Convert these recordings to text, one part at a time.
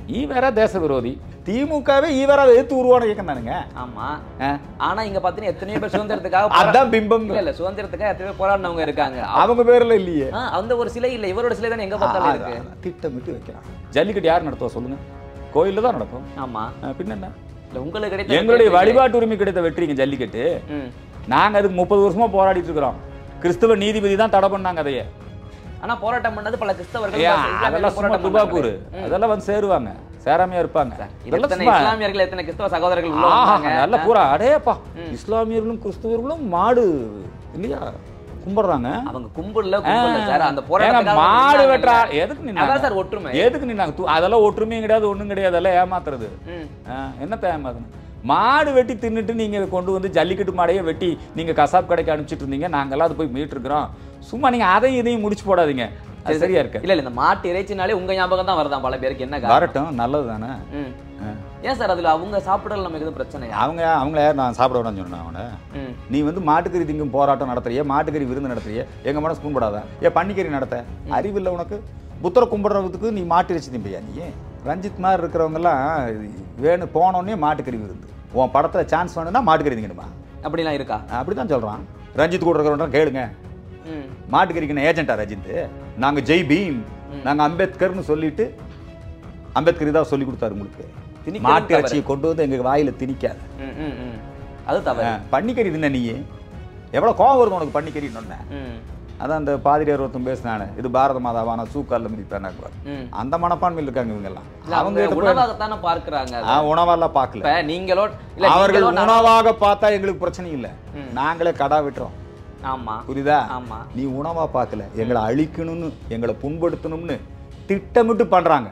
ஈ வேற தேச விரோதி திமுகவே ஈ வேற எதிர்த்து உருவான இயக்கம் தானுங்க ஆமா ஆ. ஆனா இங்க பாத்தீங்கன்னா எத்தனையோ பேர் சுதந்திரத்துக்காக போரா- அதான் பிம்பம் இல்ல இல்ல சுதந்திரத்துக்காக எத்தனை பேர் போராடினவங்க இருக்காங்க அவங்க பேர்ல இல்லையே ஆ, அந்த ஒரு சிலை இல்ல இவரோட சிலை தானே எங்க பார்த்தாலும் இருக்கு அதான், திட்டமிட்டு வைக்கிறான் ஜல்லிக்கட்டு யார் நடத்துவா சொல்லுங்க கோயில்ல தான் நடக்கும் ஆமா ஆ, பின்ன என்ன இல்ல உங்களுக்கு கிடைத்த எங்களுடைய வெற்றி- வழிபாட்டு உரிமை கிடைத்த வெற்றிங்க ஜல்லிக்கட்டு ம். நாங்க அதுக்கு முப்பது வருஷமா போராடிட்டு இருக்கிறோம் கிறிஸ்துவ நீதிபதி தான் தடை பண்ணாங்க அதையே ஆனா போராட்டம் பண்ணது பல கிறிஸ்தவர்கள் ஏன், இஸ்லாமியர்கள் அதெல்லாம் சும்மா போராட்டம் துபாக்கூறு பண்ணாங்களே. அதெல்லாம் வந்து சேருவாங்க சேராமையா இருப்பாங்க இதெல்லாம் எத்தனை சும்மா இஸ்லாமியர்கள் எத்தனை கிறிஸ்தவ சகோதரர்கள் உள்ள ஆஹா, வந்தாங்க நல்ல பூரா அடேப்பா இஸ்லாமியர்களும் கிறிஸ்துவர்களும் மாடு இல்லையா கும்பிடுறாங்க அவங்க கும்பிடல கும்பிடல சார் அந்த ஏங்க, போராட்டத்துக்காக மாடு நின்னாங்கல்ல. வெட்டா எதுக்கு நின்னாங்க அதான் சார் ஒற்றுமை எதுக்கு நின்னாங்க தூ- அதெல்லாம் ஒற்றுமையும் கிடையாது ஒண்ணும் கிடையாது அதெல்லாம் ஏமாத்துறது ம். ஆ, என்னத்த ஏமாத்தணும் மாடு வெட்டி தின்னுட்டு நீங்க கொண்டு வந்து ஜல்லிக்கட்டு மாடையே வெட்டி நீங்க கசாப் கடைக்கு அனுப்பிச்சிட்டு இருந்தீங்க நாங்கெல்லாம் அதை போய் மீட்டிருக்கிறோம் சும்மா நீங்க அதையும் இதையும் முடிச்சு போடாதீங்க அது சரியா இருக்கு இல்ல இல்ல இந்த மாட்டு இறைச்சினாலே உங்க ஞாபகம் தான் வருதான் பல பேருக்கு என்ன காரணம் வரட்டும் நல்லது தானே ம். ஏன் சார் அதுல அவங்க சாப்பிடல நமக்கு எதுவும் பிரச்சனையா அவங்க அவங்கள யார் நான் சாப்பிட விடான்னு சொன்னேன் அவனை ம். நீ வந்து மாட்டுக்கறி திங்கும் போராட்டம் நடத்துறிய மாட்டுக்கறி விருந்து நடத்துறிய எங்க மனசு கும்பிடாத ஏன் பன்னிக்கறி நடத்த அறிவில்லை உனக்கு புத்தரை கும்பிடுறதுக்கு நீ மாட்டு இறைச்சி திம்பியா நீ ரஞ்சித் மாதிரி இருக்கிறவங்கெல்லாம் வேணும் போனோடனே மாட்டுக்கறி விருந்து உன் படத்துல சான்ஸ் வேணும்னா மாட்டுக்கறி திங்கணுமா அப்படிலாம் இருக்கா அப்படிதான் சொல்றான் ரஞ்சித் கூட இருக்கிறவங்க கேளுங்க ம். மாட்டுக்கறிக்கு ஏஜென்டா ரஜித் நாங்க ஜெய் பீம் நாங்க அம்பேத்கர்னு சொல்லிட்டு அம்பேத்கர் தான் சொல்லி கொடுத்தாரு உங்களுக்கு திணிக்கிறது மாட்டு தவறு. இறைச்சியை கொண்டு வந்து எங்க வாயில திணிக்காத ம், ம், ம். அது தவறு ஆ, பன்னிக்கறி தின்ன நீ எவ்வளவு கோவம் வருது உனக்கு பன்னிக்கறின்னு ஒண்ணு ம். அதான் அந்த பாதிரியார் ஒருத்தன் பேசினானே இது பாரத மாதாவா நான் சூக்காலில் மிதிப்பேன் ம். அந்த மனப்பான்மையில் இருக்காங்க இவங்க எல்லாம் இல்ல, அவங்க அவங்க கிட்ட போய் உணவாகத்தானே பார்க்கறாங்க அதை. ஆ, உணவெல்லாம் பார்க்கல இப்ப நீங்களோ இல்ல அவர்கள் நீங்களோ நான்- உணவாக பார்த்தா எங்களுக்கு பிரச்சனை இல்லை நாங்களே கடா விட்டுறோம் ஆமா புரியுதா ஆமா நீ உணவா பார்க்கல எங்களை அழிக்கணும்னு எங்களை புண்படுத்தணும்னு திட்டமிட்டு பண்றாங்க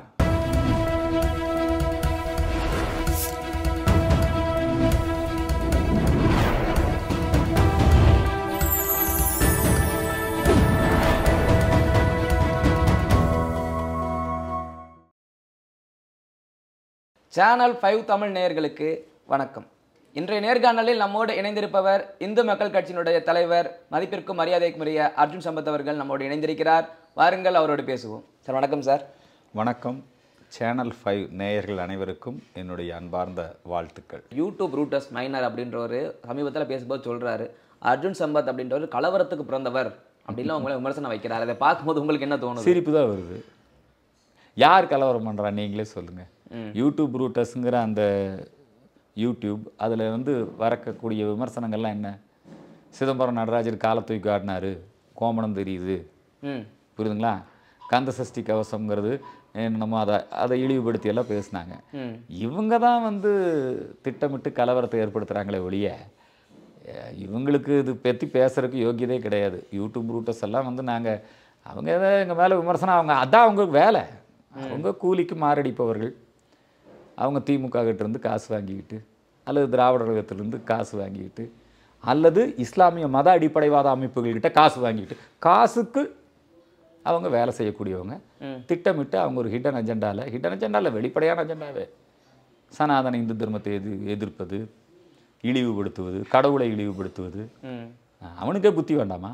சேனல் ஃபைவ் தமிழ் நேயர்களுக்கு வணக்கம் இன்றைய நேர்காணலில் நம்மோடு இணைந்திருப்பவர் இந்து மக்கள் கட்சியினுடைய தலைவர் மதிப்பிற்கும் மரியாதைக்குரிய அர்ஜுன் சம்பத் அவர்கள் நம்மோடு இணைந்திருக்கிறார் வாருங்கள் அவரோடு பேசுவோம் சார் வணக்கம் சார் வணக்கம் சேனல் ஃபைவ் நேயர்கள் அனைவருக்கும் என்னுடைய அன்பார்ந்த வாழ்த்துக்கள் யூடியூப் ரூட்டஸ் மைனர் அப்படின்றவர் சமீபத்தில் பேசும்போது சொல்றாரு அர்ஜுன் சம்பத் அப்படின்றவர் கலவரத்துக்கு பிறந்தவர் அப்படின்லாம் உங்களை விமர்சனம் வைக்கிறார் அதை பார்க்கும்போது உங்களுக்கு என்ன தோணுது சிரிப்பு தான் வருது யார் கலவரம் பண்ணுறா நீங்களே சொல்லுங்கள் ம். யூடியூப் ரூட்டர்ஸுங்கிற அந்த யூடியூப் அதில் வந்து வரக்கூடிய விமர்சனங்கள்லாம் என்ன சிதம்பரம் நடராஜர் காலை தூக்கி ஆடினாரு கோமணம் தெரியுது ம் புரியுதுங்களா கந்த சஷ்டி கவசம்ங்கிறது என்னமோ அதை அதை இழிவுபடுத்தி எல்லாம் பேசுனாங்க ம் இவங்க தான் வந்து திட்டமிட்டு கலவரத்தை ஏற்படுத்துகிறாங்களே ஒழிய அஹ், இவங்களுக்கு இது பற்றி பேசுறதுக்கு யோகியதே கிடையாது யூடியூப் ரூட்டர்ஸ் எல்லாம் வந்து நாங்கள் அவங்க எதை எங்கள் மேலே விமர்சனம் அவங்க அதான் அவங்க வேலை அவங்க கூலிக்கு மாரடிப்பவர்கள் அவங்க திமுக கிட்ட இருந்து காசு வாங்கிக்கிட்டு அல்லது திராவிட கழகத்திலிருந்து காசு வாங்கிக்கிட்டு அல்லது இஸ்லாமிய மத அடிப்படைவாத அமைப்புகள்கிட்ட காசு வாங்கிக்கிட்டு காசுக்கு அவங்க வேலை செய்யக்கூடியவங்க ம். திட்டமிட்டு அவங்க ஒரு ஹிடன் அஜெண்டாவில் ஹிடன் அஜெண்டாவில் வெளிப்படையான அஜெண்டாவே சனாதன இந்து தர்மத்தை எது எதிர்ப்பது இழிவுபடுத்துவது கடவுளை இழிவுபடுத்துவது ம் அவனுக்கே புத்தி வேண்டாமா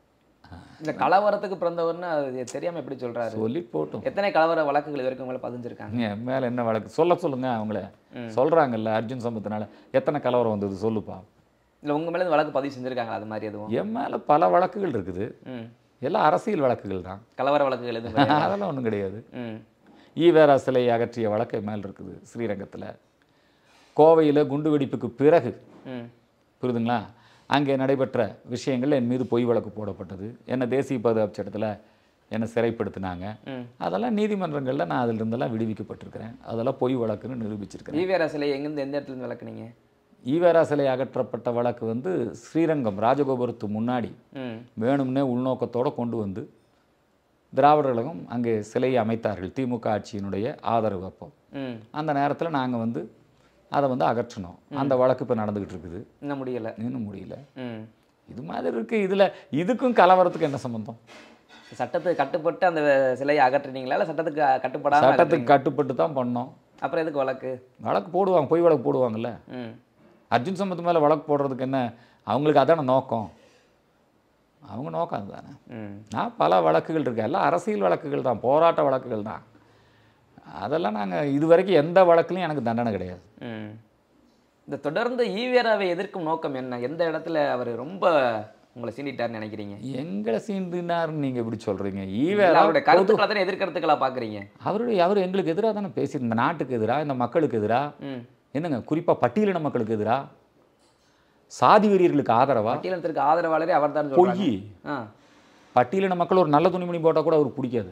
இந்த கலவரத்துக்கு பிறந்தவர்னு அது தெரியாம எப்படி சொல்றாரு சொல்லி போட்டும் எத்தனை கலவர வழக்குகள் இது வரைக்கும் உங்களை பதிஞ்சிருக்காங்க என் மேலே என்ன வழக்கு சொல்ல சொல்லுங்க அவங்கள சொல்கிறாங்கல்ல அர்ஜுன் சம்பத்தினால எத்தனை கலவரம் வந்தது சொல்லுப்பா இல்ல உங்க மேல இந்த வழக்கு பதிவு செஞ்சிருக்காங்களா அது மாதிரி எதுவும் என் மேலே பல வழக்குகள் இருக்குது ம் எல்லாம் அரசியல் வழக்குகள் தான் கலவர வழக்குகள் எதுவும் கிடையாது. அதெல்லாம் ஒன்றும் கிடையாது ம் ஈவேரா சிலை அகற்றிய வழக்கு என் மேல் இருக்குது ஸ்ரீரங்கத்தில் கோவையில் குண்டுவெடிப்புக்கு பிறகு ம் புரியுதுங்களா அங்கே நடைபெற்ற விஷயங்கள் என் மீது பொய் வழக்கு போடப்பட்டது என்னை தேசிய பாதுகாப்பு சட்டத்தில் என்னை சிறைப்படுத்தினாங்க ம் அதெல்லாம் நீதிமன்றங்களில் நான் அதில் இருந்தெல்லாம் விடுவிக்கப்பட்டிருக்கிறேன் அதெல்லாம் பொய் வழக்குன்னு நிரூபிச்சிருக்கிறேன் ஈவேரா சிலை எங்கேருந்து எந்த இடத்துல இருந்து விளக்குனீங்க ஈவேரா சிலை அகற்றப்பட்ட வழக்கு வந்து ஸ்ரீரங்கம் ராஜகோபுரத்து முன்னாடி ம் வேணும்னே உள்நோக்கத்தோடு கொண்டு வந்து திராவிடர் கழகம் அங்கே சிலையை அமைத்தார்கள் திமுக ஆட்சியினுடைய ஆதரவு அப்போ ம் அந்த நேரத்தில் நாங்கள் வந்து அதை வந்து அகற்றினோம் அந்த வழக்கு இப்போ நடந்துக்கிட்டு இருக்குது இன்னும் முடியல இன்னும் முடியல ம் இது மாதிரி இருக்குது இதில் இதுக்கும் கலவரத்துக்கு என்ன சம்பந்தம் சட்டத்துக்கு கட்டுப்பட்டு அந்த சிலையை அகற்றுனீங்களா இல்லை சட்டத்துக்கு கட்டுப்படாம சட்டத்துக்கு கட்டுப்பட்டு தான் பண்ணோம் அகற்றுனீங்களா? அப்புறம் எதுக்கு வழக்கு வழக்கு போடுவாங்க பொய் வழக்கு போடுவாங்கல்ல ம் அர்ஜுன் சம்பத் மேலே வழக்கு போடுறதுக்கு என்ன அவங்களுக்கு அதான நோக்கம் அவங்க நோக்கம் அதுதானே ம் நான் பல வழக்குகள் இருக்கு எல்லாம் அரசியல் வழக்குகள் தான் போராட்ட வழக்குகள் தான் அதெல்லாம் நாங்கள் இது வரைக்கும் எந்த வழக்குலையும் எனக்கு தண்டனை கிடையாது ம். இந்த தொடர்ந்து ஈவேராவை எதிர்க்கும் நோக்கம் என்ன எந்த இடத்துல அவர் ரொம்ப உங்களை சீண்டிட்டாருன்னு நினைக்கிறீங்க எங்களை சீண்டினார்னு நீங்கள் எப்படி சொல்கிறீங்க இல்ல, ஈவேரா அவருடைய கருத்துக்களை தானே எதிர்கருத்துக்களா பாக்குறீங்க அவருடைய அவர் எங்களுக்கு எதிராக தானே பேசி இந்த நாட்டுக்கு எதிராக இந்த மக்களுக்கு எதிராக ம் என்னங்க குறிப்பாக பட்டியலின மக்களுக்கு எதிராக சாதி வெறியர்களுக்கு ஆதரவா பட்டியலத்திற்கு ஆதரவாளரே அவர் தான் பொய் ஆ பட்டியலின மக்கள் ஒரு நல்ல துணிமணி போட்டால் கூட அவருக்கு பிடிக்காது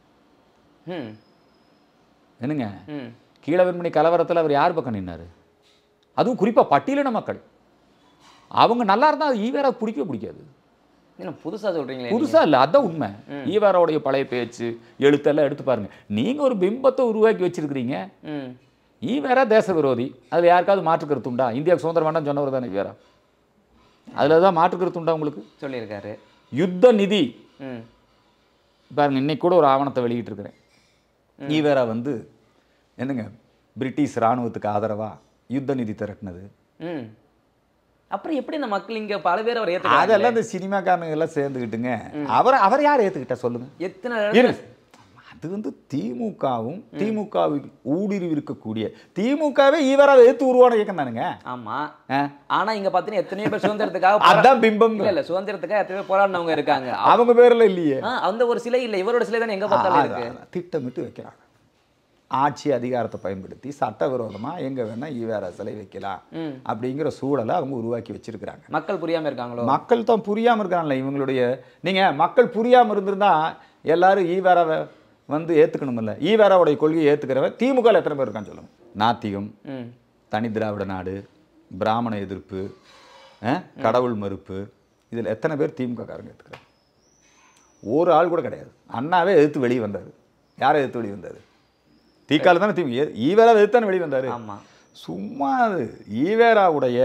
ம் என்னங்க ம் கீழவெண்மணி கலவரத்தில் அவர் யார் பக்கம் நின்னாரு அதுவும் குறிப்பாக பட்டியலின மக்கள் அவங்க நல்லா இருந்தால் அது ஈவேரா பிடிக்கவே பிடிக்காது என்ன புதுசா சொல்றீங்களே புதுசா இல்லை அதான் உண்மை ஈவேராவுடைய பழைய பேச்சு எழுத்தெல்லாம் எடுத்து பாருங்க நீங்க ஒரு பிம்பத்தை உருவாக்கி வச்சிருக்கிறீங்க ம் ஈவேரா தேச விரோதி அதில் யாருக்காவது மாற்று கருத்து உண்டா இந்தியாவுக்கு சுதந்திரம் வேண்டாம் சொன்னவர் தானே ஈவேரா அதில் தான் மாற்று கருத்து உண்டா உங்களுக்கு சொல்லியிருக்காரு யுத்த நிதி ம் பாருங்க இன்னைக்கு கூட ஒரு ஆவணத்தை வெளியிட்டிருக்கிறேன் ஈவேரா வந்து என்னங்க பிரிட்டிஷ் இராணுவத்துக்கு ஆதரவா யுத்த நிதி திரட்டினது ம் அப்புறம் எப்படி இந்த மக்கள் இங்க பல பேர் அவர் ஏத்துக்கிறாங்க அதெல்லாம் இந்த சினிமாக்காரங்க எல்லாம் சேர்ந்துக்கிட்டுங்க அவர் அவர் யார் ஏற்றுக்கிட்டா சொல்லுங்க எத்தனை இரு. அது வந்து திமுகவும் திமுகவில் ஊடுருவி இருக்கக்கூடிய திமுகவே ஈவராவை எதிர்த்து உருவான இயக்கம் தானுங்க ஆமா ஆ? ஆனா இங்க பாத்தீங்கன்னா எத்தனையோ பேர் சுதந்திரத்துக்காக போரா- அதான் பிம்பம் இல்ல இல்ல சுதந்திரத்துக்காக எத்தனை பேர் போராடினவங்க இருக்காங்க அவங்க பேர்ல இல்லையே ஆ, அந்த ஒரு சிலை இல்ல இவரோட சிலை தானே எங்க பார்த்தாலும் இருக்கு அதான், திட்டமிட்டு வைக்கிறாங்க ஆட்சி அதிகாரத்தை பயன்படுத்தி சட்டவிரோதமா எங்க வேணா ஈவேரா சிலை வைக்கலாம் ம். அப்படிங்கிற சூழலை அவங்க உருவாக்கி வச்சிருக்கிறாங்க மக்கள் புரியாம இருக்காங்களோ மக்கள் தான் புரியாம இருக்காங்கல்ல இவங்களுடைய நீங்க மக்கள் புரியாம இருந்திருந்தா எல்லாரும் ஈவேராவை வந்து ஏத்துக்கணுமில்ல ஈவேராவுடைய கொள்கையை ஏத்துக்கிறவன் திமுக எத்தனை பேர் இருக்கான்னு சொல்லுங்க நாத்திகம் ம் தனி திராவிட நாடு பிராமண எதிர்ப்பு அஹ், கடவுள் மறுப்பு இதில் எத்தனை பேர் திமுக காரங்க எடுத்துக்கிறாங்க ஒரு ஆள் கூட கிடையாது அண்ணாவே எதிர்த்து வெளியே வந்தார் யாரை எதிர்த்து வெளியே வந்தார் தீக்கால தானே திமுக ஈவேரா எதிர்த்து தானே வெளியே வந்தார் ஆமா சும்மா அது ஈவேராவுடைய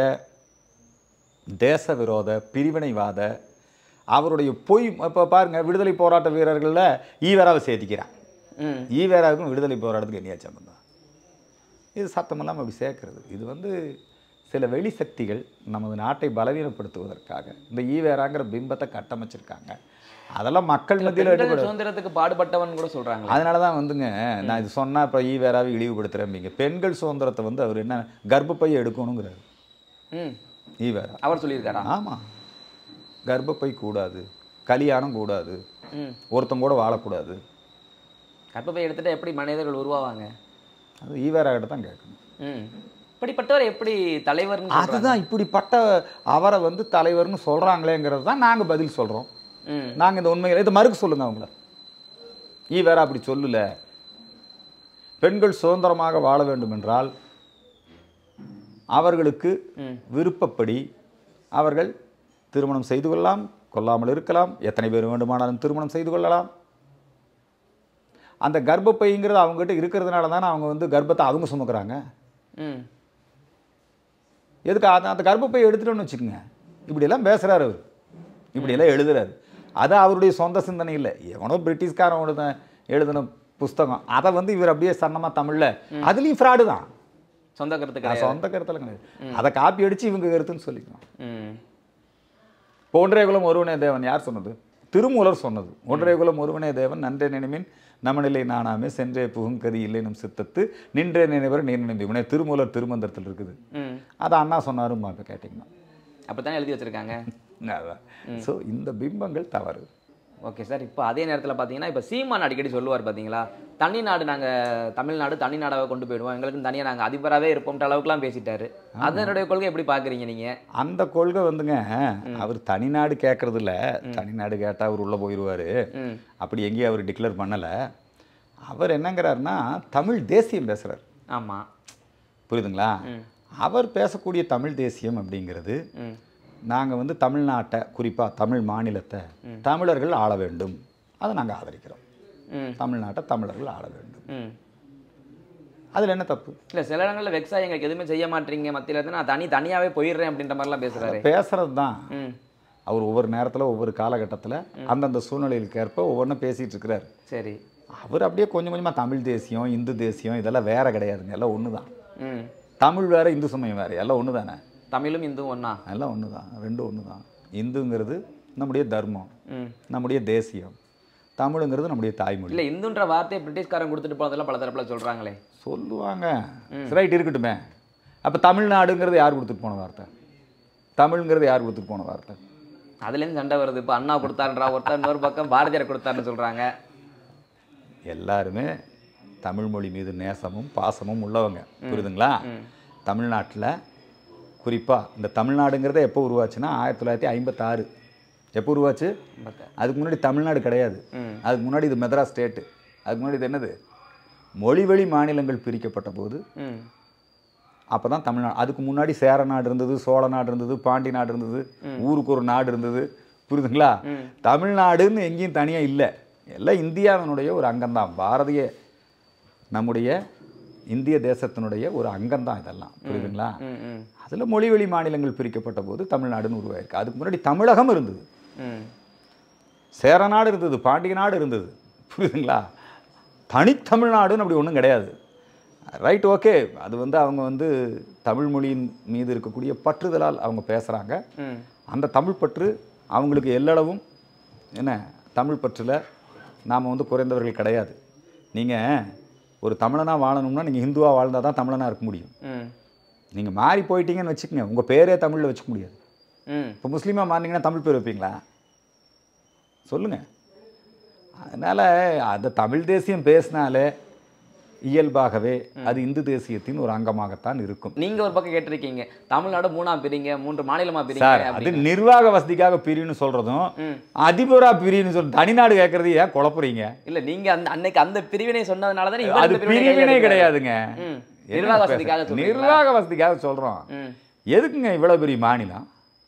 தேச விரோத பிரிவினைவாத அவருடைய பொய் இப்போ பாருங்க விடுதலை போராட்ட வீரர்களில் ஈவேராவை சேர்த்திக்கிறான் ம் ஈவேராவுக்கும் விடுதலை போராட்டத்துக்கு என்னையா சம்பந்தம் இது சத்தமெல்லாம் அப்படி சேர்க்கறது இது வந்து சில வெளி சக்திகள் நமது நாட்டை பலவீனப்படுத்துவதற்காக இந்த ஈவேராங்கிற பிம்பத்தை கட்டமைச்சிருக்காங்க அதெல்லாம் மக்கள் மத்தியில் பெண்கள் எடுபடும் சுதந்திரத்துக்கு பாடுபட்டவன் கூட சொல்றாங்க அதனால தான் வந்துங்க நான் இது சொன்னால் இப்போ ஈவேராவை இழிவுபடுத்துகிறேன் பெண்கள் சுதந்திரத்தை வந்து அவர் என்ன கர்ப்பப்பையை எடுக்கணுங்கிறாரு ம் ஈவேரா அவர் சொல்லியிருக்காரா ஆமாம் கர்ப்பப்பை கூடாது கல்யாணம் கூடாது ம் ஒருத்தன் கூட வாழக்கூடாது கர்ப்பப்பை எடுத்துட்டு எப்படி மனிதர்கள் உருவாவாங்க அது ஈவேரா கிட்ட தான் கேட்கணும் ம் இப்படிப்பட்டவர் எப்படி தலைவர்னு சொல்றாங்க? அதுதான் இப்படிப்பட்ட அவரை வந்து தலைவர்னு சொல்கிறாங்களேங்கிறது தான் நாங்கள் பதில் சொல்கிறோம் ம் நாங்கள் இந்த உண்மைகளை இதை மறுக்க சொல்லுங்க அவங்கள ஈவேரா அப்படி சொல்லல பெண்கள் சுதந்திரமாக வாழ வேண்டும் என்றால் அவர்களுக்கு ம். விருப்பப்படி அவர்கள் திருமணம் செய்து கொள்ளலாம் கொள்ளாமல் இருக்கலாம் எத்தனை பேர் வேண்டுமானாலும் திருமணம் செய்து கொள்ளலாம் அந்த கர்ப்பப்பைங்கிறது அவங்ககிட்ட இருக்கிறதுனால தானே அவங்க வந்து கர்ப்பத்தை அவங்க சுமக்குறாங்க ம் எதுக்கு அந்த அந்த கர்ப்பப்பை எடுத்துட்டோம்னு வச்சுக்கோங்க இப்படியெல்லாம் பேசுகிறாரு அவர் இப்படியெல்லாம் எழுதுறாரு அது அவருடைய சொந்த சிந்தனை இல்லை எவனோ பிரிட்டிஷ்காரன் எழுத எழுதின புஸ்தகம் அதை வந்து இவர் அப்படியே சன்னமாக தமிழில் அதுலேயும் ஃப்ராடு தான் சொந்த கருத்து அது கிடையாது சொந்த கருத்தில் கிடையாது அதை காப்பி அடித்து இவங்க கருத்துன்னு சொல்லிக்கலாம் ம் ஒன்றே குலம் ஒருவனே தேவன் யார் சொன்னது திருமூலர் சொன்னது ஒன்றே குலம் ஒருவனே தேவன் நன்றே நினைமின் நமநிலை நானாமே சென்றே புகும் கதி இல்லை நம் சித்தத்து நின்றே நினைவர் நீர் நினைந்து இவனே திருமூலர் திருமந்திரத்தில் இருக்குது ம் அதை அண்ணா சொன்னாரும் இப்போ கேட்டிங்கன்னா அப்படித்தானே எழுதி வச்சிருக்காங்க அதான் ஸோ இந்த பிம்பங்கள் தவறு ஓகே சார் இப்போ அதே நேரத்தில் பார்த்தீங்கன்னா இப்போ சீமான் அடிக்கடி சொல்லுவார் பார்த்தீங்களா தனி நாடு நாங்கள் தமிழ்நாடு தனி நாடாக கொண்டு போயிடுவோம் எங்களுக்கு தனியாக நாங்கள் அதிபராகவே இருப்போம்ன்ற அளவுக்குலாம் பேசிட்டாரு அதனுடைய கொள்கை எப்படி பார்க்குறீங்க நீங்கள் அந்த கொள்கை வந்துங்க அவர் தனிநாடு கேட்கறது இல்ல தனிநாடு கேட்டால் அவர் உள்ளே போயிடுவார் ம் அப்படி எங்கேயும் அவர் டிக்ளேர் பண்ணலை அவர் என்னங்கிறாருன்னா தமிழ் தேசியம் பேசுகிறார் ஆமாம் புரியுதுங்களா ம். அவர் பேசக்கூடிய தமிழ் தேசியம் அப்படிங்கிறது ம் நாங்கள் வந்து தமிழ்நாட்டை குறிப்பாக தமிழ் மாநிலத்தை தமிழர்கள் ஆள வேண்டும் அதை நாங்கள் ஆதரிக்கிறோம் ம் தமிழ்நாட்டை தமிழர்கள் ஆள வேண்டும் ம் அதில் என்ன தப்பு இல்லை சில இடங்களில் வெக்ஸா எங்களுக்கு எதுவுமே செய்ய மாட்டீங்க மத்தியில் இருந்து நான் தனி தனியாகவே போயிடுறேன் அப்படின்ற மாதிரிலாம் பேசுகிறாரு பேசுறது தான் ம் அவர் ஒவ்வொரு நேரத்தில் ஒவ்வொரு காலகட்டத்தில் அந்தந்த சூழ்நிலைகளுக்கு ஏற்ப ஒவ்வொன்றும் பேசிகிட்டு இருக்கிறார் சரி அவர் அப்படியே கொஞ்சம் கொஞ்சமாக தமிழ் தேசியம் இந்து தேசியம் இதெல்லாம் வேற கிடையாதுங்க எல்லாம் ஒன்று தான் ம் தமிழ் வேற இந்து சமயம் வேற எல்லாம் ஒன்று தானே தமிழும் இந்துவும் ஒன்றா எல்லாம் ஒன்று தான் ரெண்டும் ஒன்று தான் இந்துங்கிறது நம்முடைய தர்மம் ம் நம்முடைய தேசியம் தமிழுங்கிறது நம்முடைய தாய்மொழி இல்ல இந்துன்ற வார்த்தையை பிரிட்டிஷ்காரன் கொடுத்துட்டு போனதெல்லாம் பல தரப்புல சொல்றாங்களே சொல்லுவாங்க ரைட் இருக்கட்டுமே அப்போ தமிழ்நாடுங்கிறது யார் கொடுத்துட்டு போன வார்த்தை தமிழ்ங்கிறது யார் கொடுத்துட்டு போன வார்த்தை அதுலேருந்து சண்டை வருது இப்போ அண்ணா கொடுத்தாருன்றா ஒருத்தர் இன்னொரு பக்கம் பாரதியார் கொடுத்தாருன்னு சொல்றாங்க எல்லாருமே தமிழ் மொழி மீது நேசமும் பாசமும் உள்ளவங்க புரியுதுங்களா தமிழ்நாட்டில் குறிப்பாக இந்த தமிழ்நாடுங்கிறத எப்போ உருவாச்சுன்னா ஆயிரத்தி தொள்ளாயிரத்தி ஐம்பத்தாறு எப்போ உருவாச்சு அதுக்கு முன்னாடி தமிழ்நாடு கிடையாது ம். அதுக்கு முன்னாடி இது மெட்ராஸ் ஸ்டேட்டு அதுக்கு முன்னாடி இது என்னது மொழிவழி மாநிலங்கள் பிரிக்கப்பட்ட போது ம் அப்போ தான் தமிழ்நாடு அதுக்கு முன்னாடி சேர நாடு இருந்தது சோழ நாடு இருந்தது பாண்டி நாடு இருந்தது ஊருக்கு ஒரு நாடு இருந்தது புரியுதுங்களா தமிழ்நாடுன்னு எங்கேயும் தனியாக இல்லை எல்லாம் இந்தியாவினுடைய ஒரு அங்கம்தான் பாரதிய நம்முடைய இந்திய தேசத்தினுடைய ஒரு அங்கம்தான் இதெல்லாம் புரியுதுங்களா ம் ம் அதில் மொழிவழி மாநிலங்கள் பிரிக்கப்பட்ட போது தமிழ்நாடுன்னு உருவாயிருக்கு அதுக்கு முன்னாடி தமிழகம் இருந்தது ம் சேர நாடு இருந்தது பாண்டிய நாடு இருந்தது புரியுதுங்களா தனித்தமிழ்நாடுன்னு அப்படி ஒன்றும் கிடையாது ரைட் ஓகே அது வந்து அவங்க வந்து தமிழ் மொழியின் மீது இருக்கக்கூடிய பற்றுதலால் அவங்க பேசுகிறாங்க ம் அந்த தமிழ் பற்று அவங்களுக்கு எல்லளவும் என்ன தமிழ் பற்றில் நாம் வந்து குறைந்தவர்கள் கிடையாது நீங்கள் ஒரு தமிழனாக வாழணும்னா நீங்கள் ஹிந்துவாக வாழ்ந்தால் தான் தமிழனாக இருக்க முடியும் ம் நீங்கள் மாறி போயிட்டீங்கன்னு வச்சுக்கோங்க உங்கள் பேரே தமிழில் வச்சுக்க முடியாது ம் இப்போ முஸ்லீமாக மாறினீங்கன்னா தமிழ் பேர் வைப்பீங்களா சொல்லுங்கள் அதனால் அந்த தமிழ் தேசியம் பேசினாலே இயல்பாகவே அது இந்து தேசியத்தின் ஒரு அங்கமாகத்தான் இருக்கும் நீங்க ஒரு பக்கம் கேட்டிருக்கீங்க தமிழ்நாடு மூணா பிரிங்க மூன்று மாநிலமா சார் பிரிங்க அது அப்படின்னு. நிர்வாக வசதிக்காக பிரின்னு சொல்றதும் ம். அதிபரா பிரின்னு சொல்ற தனிநாடு கேட்கறது ஏன் குழப்புறீங்க இல்ல நீங்க அந்த அன்னைக்கு அந்த பிரிவினை சொன்னதுனால தான் இவர் அது இந்த பிரிவினை பிரிவினை கையில் கிடையாதுங்க ம். என்ன நிர்வாக பேச- வசதிக்காக சொல்றீங்களா? நிர்வாக வசதிக்காக சொல்றோம் ம் எதுக்குங்க இவ்வளவு பெரிய மாநிலம்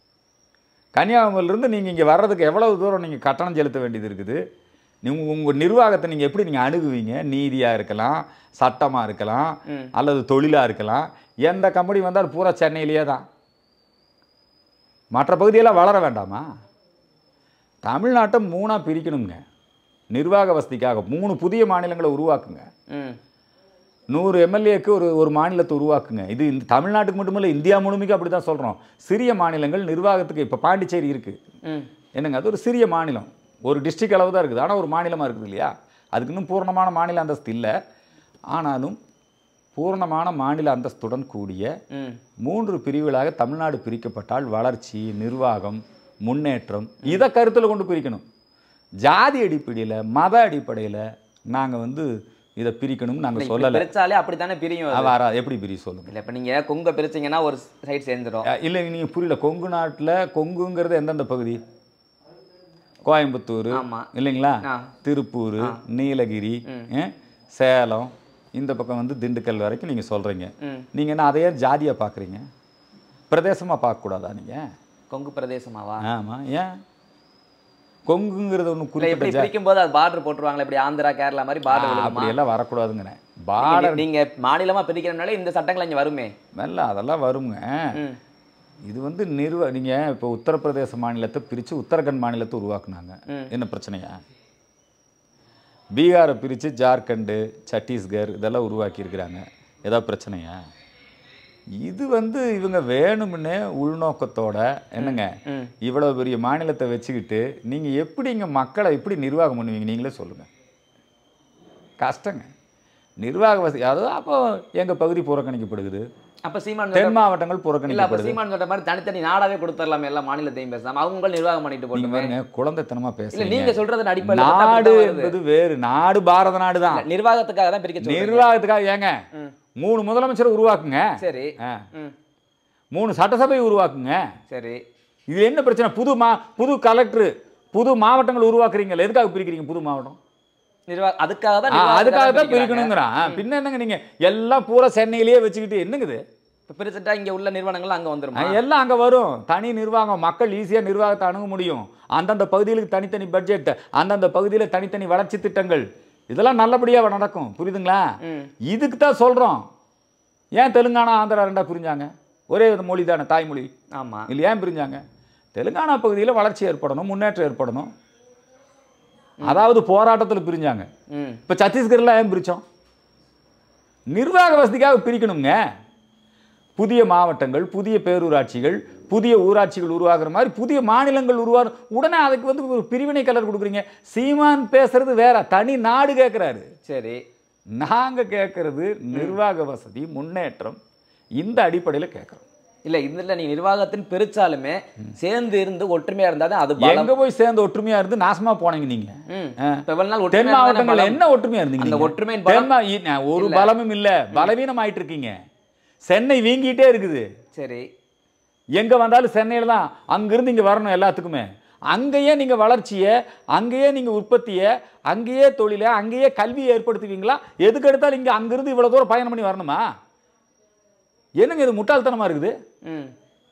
கன்னியாகுமரியிலிருந்து நீங்க இங்க வர்றதுக்கு எவ்வளவு தூரம் நீங்க கட்டணம் செலுத்த வேண்டியது இருக்குது நீங்க உங்க நிர்வாகத்தை நீங்க எப்படி நீங்க அணுகுவீங்க நீதியா இருக்கலாம் சட்டமா இருக்கலாம் ம். அல்லது தொழிலா இருக்கலாம் எந்த கம்பெனி வந்தாலும் பூரா சென்னையிலேயே தான் மற்ற பகுதியெல்லாம் வளர வேண்டாமா தமிழ்நாட்டை மூணா பிரிக்கணுங்க நிர்வாக வசதிக்காக மூணு புதிய மாநிலங்களை உருவாக்குங்க ம் நூறு எம்எல்ஏக்கு ஒரு ஒரு மாநிலத்தை உருவாக்குங்க இது இந்த தமிழ்நாட்டுக்கு மட்டுமில்ல இந்தியா முழுமைக்கும் அப்படி தான் சொல்கிறோம் சிறிய மாநிலங்கள் நிர்வாகத்துக்கு இப்போ பாண்டிச்சேரி இருக்குது ம் என்னங்க அது ஒரு சிறிய மாநிலம் ஒரு டிஸ்ட்ரிக்ட் அளவு தான் இருக்குது ஆனால் ஒரு மாநிலமாக இருக்குது இல்லையா அதுக்கு இன்னும் பூர்ணமான மாநில அந்தஸ்து இல்லை ஆனாலும் பூர்ணமான மாநில அந்தஸ்துடன் கூடிய ம் மூன்று பிரிவுகளாக தமிழ்நாடு பிரிக்கப்பட்டால் வளர்ச்சி நிர்வாகம் முன்னேற்றம் இதை கருத்தில் கொண்டு பிரிக்கணும் ஜாதி அடிப்படையில் மத அடிப்படையில் நாங்கள் வந்து இதை பிரிக்கணும்னு நாங்கள் இப்படி சொல்லலை பிரிச்சாலே அப்படித்தானே பிரியும் அது. வரா எப்படி பிரி சொல்லுங்க இல்ல இப்ப நீங்க கொங்க பிரிச்சீங்கன்னா ஒரு சைடு சேர்ந்துரும் அஹ் இல்லை நீங்கள் புரியல கொங்கு நாட்டில் கொங்குங்கிறது எந்தெந்த பகுதி கோயம்புத்தூர் ஆமா இல்லைங்களா ஆ. திருப்பூர் நீலகிரி அஹ், சேலம் இந்த பக்கம் வந்து திண்டுக்கல் வரைக்கும் நீங்கள் சொல்கிறீங்க ம் நீங்கள் என்ன அதையே ஜாதியாக பார்க்குறீங்க பிரதேசமாக பார்க்கக்கூடாதா நீங்கள் கொங்கு பிரதேசமாவா ஆமாம் ஏன் கொங்குங்கிறது ஒன்று இல்ல குறிப்பிட்ட எப்படி ஜா பிரிக்கும் போது அது பார்டர் போட்டுருவாங்களே இப்படி ஆந்திரா கேரளா மாதிரி பார்டர் விழுமா அப்படியெல்லாம் வரக்கூடாதுங்கிறேன் நீங்க- பார்டர் நீங்க மாநிலமா பிரிக்கிறதுனால இந்த சட்டங்கள் இங்க வருமே மெல்ல அதெல்லாம் வருங்க ம் இது வந்து நிர்வ நீங்கள் இப்போ உத்தரப்பிரதேச மாநிலத்தை பிரித்து உத்தரகண்ட் மாநிலத்தை உருவாக்குனாங்க ம். என்ன பிரச்சனையா பீகாரை பிரித்து ஜார்க்கண்டு சத்தீஸ்கர் இதெல்லாம் உருவாக்கியிருக்கிறாங்க ஏதாவது பிரச்சனையா இது வந்து இவங்க வேணும்னே உள்நோக்கத்தோட என்னங்க ம் இவ்வளவு பெரிய மாநிலத்தை வச்சுக்கிட்டு நீங்கள் எப்படிங்க மக்களை எப்படி நிர்வாகம் பண்ணுவீங்க நீங்களே சொல்லுங்கள் கஷ்டங்க நிர்வாக வசதி அதாவது அப்போ எங்கள் பகுதி புறக்கணிக்கப்படுகிறது அப்ப சீமான் தென் மாவட்டங்கள் இல்ல அப்ப புறக்கணிக்கப்படுது சீமான் சொல்ற மாதிரி தனித்தனி நாடாவே கொடுத்துடலாமே எல்லா மாநிலத்தையும் பேசாம அவங்க நிர்வாகம் பண்ணிட்டு நீங்க போட்டுமே பாருங்க குழந்தைத்தனமா இல்ல பேசுறீங்க நீங்க சொல்றது அடிப்படையில் நாடு என்பது வேறு நாடு பாரத நாடு தான் நிர்வாகத்துக்காக தான் பிரிக்க சொல்றீங்க நிர்வாகத்துக்காக ஏங்க ம். மூணு முதலமைச்சரை உருவாக்குங்க சரி ஆ. ம் மூணு சட்டசபை உருவாக்குங்க சரி இது என்ன பிரச்சனை புது மா புது கலெக்டர் புது மாவட்டங்கள் உருவாக்குறீங்களா எதுக்காக பிரிக்கிறீங்க புது மாவட்டம் நிர்வாக அதுக்காக தான் ஆ, நிர்வாகத்துக்காக அதுக்காக தான் பிரிக்கிறாங்க. பிரிக்கணுங்கிறான் பின்ன என்னங்க நீங்க எல்லாம் பூரா சென்னையிலேயே வச்சுக்கிட்டு என்னங்குது இப்ப பிரிச்சுட்டா இங்க உள்ள நிறுவனங்கள் அங்க வந்துருமா ஆ, எல்லாம் அங்க வரும் தனி நிர்வாகம் மக்கள் ஈஸியா நிர்வாகத்தை அணுக முடியும் அந்தந்த பகுதிகளுக்கு தனித்தனி பட்ஜெட் அந்தந்த பகுதியில தனித்தனி வளர்ச்சி திட்டங்கள் இதெல்லாம் நல்லபடியா நடக்கும் புரியுதுங்களா ம் இதுக்கு தான் சொல்றோம் ஏன் தெலுங்கானா ஆந்திரா ரெண்டா பிரிஞ்சாங்க ஒரே வித மொழி தானே தாய்மொழி ஆமா இல்லை ஏன் பிரிஞ்சாங்க தெலுங்கானா பகுதியில் வளர்ச்சி ஏற்படணும் முன்னேற்றம் ஏற்படணும் அதாவது போராட்டத்தில் பிரிஞ்சாங்க ம் இப்போ சத்தீஸ்கர்ல ஏன் பிரித்தோம் நிர்வாக வசதிக்காக பிரிக்கணுங்க புதிய மாவட்டங்கள் புதிய பேரூராட்சிகள் புதிய ஊராட்சிகள் உருவாகுற மாதிரி புதிய மாநிலங்கள் உருவாகும் உடனே அதுக்கு வந்து ஒரு பிரிவினை கலர் கொடுக்குறீங்க சீமான் பேசுறது வேற தனி நாடு கேட்குறாரு சரி நாங்க கேட்கறது நிர்வாக வசதி முன்னேற்றம் இந்த அடிப்படையில் கேட்குறோம் இல்ல இதுல நீ நிர்வாகத்தின் பிரிச்சாலுமே சேர்ந்து இருந்து ஒற்றுமையா இருந்தாதான் அது பலம் எங்க போய் சேர்ந்து ஒற்றுமையா இருந்து நாசமா போனீங்க நீங்க ம். ஆ. இப்ப இவ்வளவு நாள் தென் ஒற்றுமையா இருந்தானே மாவட்டங்கள்ல பலம். என்ன ஒற்றுமையா இருந்தீங்க அந்த நீங்க? ஒற்றுமையின் தென் பலம் மா- இ- ந- ஒரு பலமும் இல்ல பலவீனம் ஆயிட்டு இருக்கீங்க சென்னை வீங்கிட்டே இருக்குது சரி எங்க வந்தாலும் சென்னையில தான் அங்கிருந்து இங்க வரணும் எல்லாத்துக்குமே அங்கேயே நீங்க வளர்ச்சியை அங்கேயே நீங்க உற்பத்தியை அங்கேயே தொழிலை அங்கேயே கல்வியை ஏற்படுத்துவீங்களா எதுக்கு எடுத்தாலும் இங்க அங்கிருந்து இவ்வளவு தூரம் பயணம் பண்ணி வரணுமா என்னங்க இது முட்டாள்தனமா இருக்குது ம்